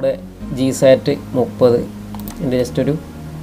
നമ്മുടെ ജി സാറ്റ് മുപ്പത് ഇതിൻ്റെ ജസ്റ്റ് ഒരു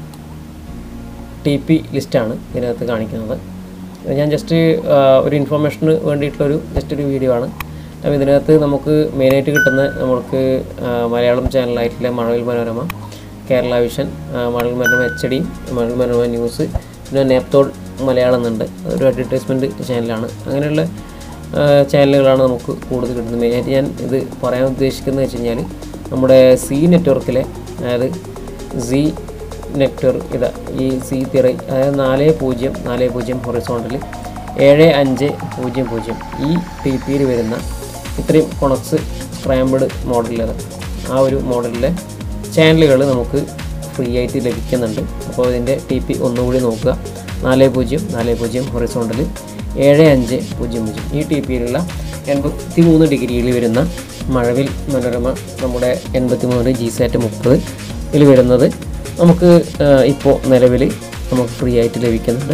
ടി പി ലിസ്റ്റാണ് ഇതിനകത്ത് കാണിക്കുന്നത് ഇത് ഞാൻ ജസ്റ്റ് ഒരു ഇൻഫർമേഷന് വേണ്ടിയിട്ടുള്ളൊരു ജസ്റ്റ് ഒരു വീഡിയോ ആണ് അപ്പോൾ ഇതിനകത്ത് നമുക്ക് മെയിനായിട്ട് കിട്ടുന്ന നമുക്ക് ആ, മലയാളം ചാനലായിട്ടുള്ള മഴവിൽ മനോരമ കേരള വിഷൻ ആ, Mazhavil Manorama H D Mazhavil Manorama news പിന്നെ നേപ്തോൾ മലയാളം എന്നുണ്ട് അതൊരു അഡ്വർടൈസ്മെൻറ്റ് ചാനലാണ് അങ്ങനെയുള്ള ആ, ചാനലുകളാണ് നമുക്ക് കൂടുതൽ കിട്ടുന്നത് മെയിനായിട്ട് ഞാൻ ഇത് പറയാൻ ഉദ്ദേശിക്കുന്നത് വെച്ച് കഴിഞ്ഞാൽ നമ്മുടെ സി നെറ്റ്വർക്കിലെ അതായത് സി നെറ്റ്വർക്ക് ഇതാ ഈ സി തിറൈ അതായത് നാല് പൂജ്യം നാല് പൂജ്യം ഹൊറിസോണ്ടൽ ഏഴ് അഞ്ച് പൂജ്യം പൂജ്യം ഈ ടി പിയിൽ വരുന്ന ഇത്രയും കൊണക്സ് സ്ക്രാമ്പിഡ് മോഡലിൽ ആ ഒരു മോഡലിലെ ചാനലുകൾ നമുക്ക് ഫ്രീ ആയിട്ട് ലഭിക്കുന്നുണ്ട് അപ്പോൾ ഇതിൻ്റെ ടി പി ഒന്നുകൂടി നോക്കുക നാല് പൂജ്യം നാല് പൂജ്യം ഹൊറിസോണ്ടൽ ഏഴ് അഞ്ച് പൂജ്യം പൂജ്യം ഈ ടി പിയിലുള്ള എൺപത്തി മൂന്ന് ഡിഗ്രിയിൽ വരുന്ന മഴവിൽ മനോരമ നമ്മുടെ എൺപത്തി മൂന്ന് ജി സാറ്റ് മുപ്പത് ഇതിൽ വരുന്നത് നമുക്ക് ഇപ്പോൾ നിലവിൽ നമുക്ക് ഫ്രീ ആയിട്ട് ലഭിക്കുന്നുണ്ട്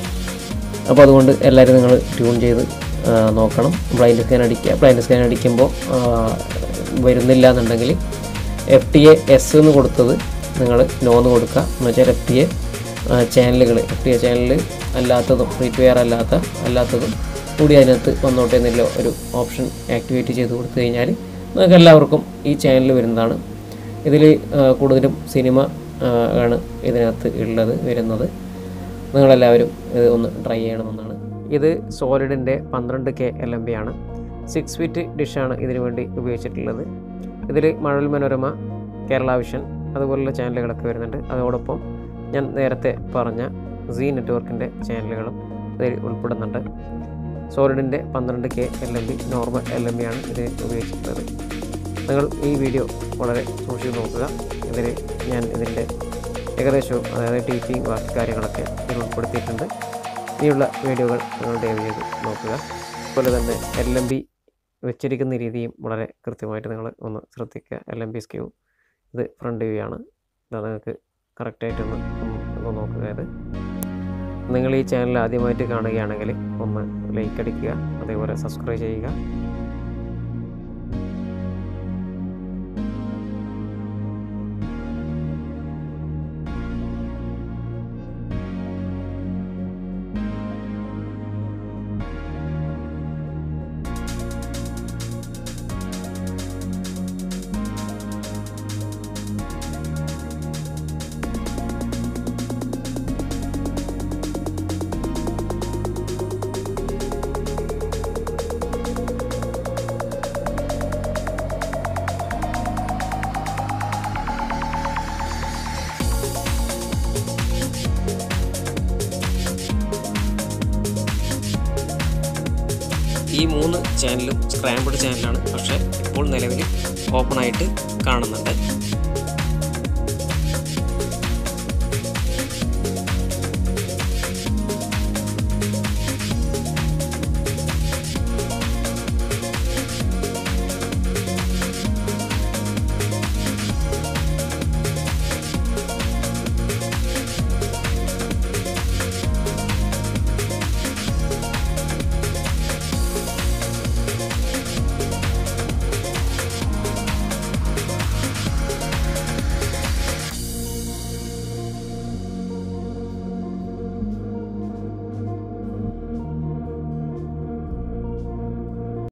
അപ്പോൾ അതുകൊണ്ട് എല്ലാവരും നിങ്ങൾ ട്യൂൺ ചെയ്ത് ആ, നോക്കണം ബ്ലൈൻഡ് സ്കാൻ അടിക്കുക ബ്ലൈൻഡ് സ്കാൻ അടിക്കുമ്പോൾ ആ, വരുന്നില്ല എന്നുണ്ടെങ്കിൽ എഫ് ടി എ എസ് എന്ന് കൊടുത്തത് നിങ്ങൾ നോ എന്ന് കൊടുക്കുക എന്ന് വെച്ചാൽ എഫ് ടി എ ചാനലുകൾ എഫ് ടി എ ചാനൽ അല്ലാത്തതും ഫ്രീ ടു വെയർ അല്ലാത്ത അല്ലാത്തതും കൂടി അതിനകത്ത് വന്നോട്ടെ എന്നുള്ള ഒരു ഓപ്ഷൻ ആക്ടിവേറ്റ് ചെയ്ത് കൊടുത്തു കഴിഞ്ഞാൽ നിങ്ങൾക്ക് എല്ലാവർക്കും ഈ ചാനൽ വരുന്നതാണ് ഇതിൽ കൂടുതലും സിനിമ ആ, ആണ് ഇതിനകത്ത് ഉള്ളത് വരുന്നത് നിങ്ങളെല്ലാവരും ഇത് ഒന്ന് ട്രൈ ചെയ്യണമെന്നാണ് ഇത് സോളിഡിൻ്റെ പന്ത്രണ്ട് കെ എൽ എം ബി ആണ് സിക്സ് ഫീറ്റ് ഡിഷാണ് ഇതിനു വേണ്ടി ഉപയോഗിച്ചിട്ടുള്ളത് ഇതിൽ മഴവിൽ മനോരമ കേരള വിഷൻ അതുപോലുള്ള ചാനലുകളൊക്കെ വരുന്നുണ്ട് അതോടൊപ്പം ഞാൻ നേരത്തെ പറഞ്ഞ സി നെറ്റ്വർക്കിൻ്റെ ചാനലുകളും ഇതിൽ ഉൾപ്പെടുന്നുണ്ട് സോളിഡിൻ്റെ പന്ത്രണ്ട് K L M B normal L M B ആണ് ഇത് ഉപയോഗിച്ചിട്ടുള്ളത് നിങ്ങൾ ഈ വീഡിയോ വളരെ സൂക്ഷിച്ച് നോക്കുക ഇതിൽ ഞാൻ ഇതിൻ്റെ ഏകദേശവും അതായത് ടീച്ചിങ് ബാക്കി കാര്യങ്ങളൊക്കെ ഇതിൽ ഉൾപ്പെടുത്തിയിട്ടുണ്ട് ഇനിയുള്ള വീഡിയോകൾ നിങ്ങൾ ദയവ് ചെയ്ത് നോക്കുക അതുപോലെ തന്നെ എൽ എം ബി വെച്ചിരിക്കുന്ന രീതിയും വളരെ കൃത്യമായിട്ട് നിങ്ങൾ ഒന്ന് ശ്രദ്ധിക്കുക എൽ എം ബി സ്ക്യൂ ഇത് ഫ്രണ്ട് വ്യൂ ആണ് ഇത് നിങ്ങൾക്ക് കറക്റ്റായിട്ടൊന്ന് ഒന്ന് നോക്കുക ഇത് നിങ്ങൾ ഈ ചാനൽ ആദ്യമായിട്ട് കാണുകയാണെങ്കിൽ ഒന്ന് ലൈക്ക് അടിക്കുക അതേപോലെ സബ്സ്ക്രൈബ് ചെയ്യുക ഈ മൂന്ന് ചാനലും സ്ക്രാമ്പിഡ് ചാനലാണ് പക്ഷേ ഇപ്പോൾ നിലവിൽ ഓപ്പൺ ആയിട്ട് കാണുന്നുണ്ട്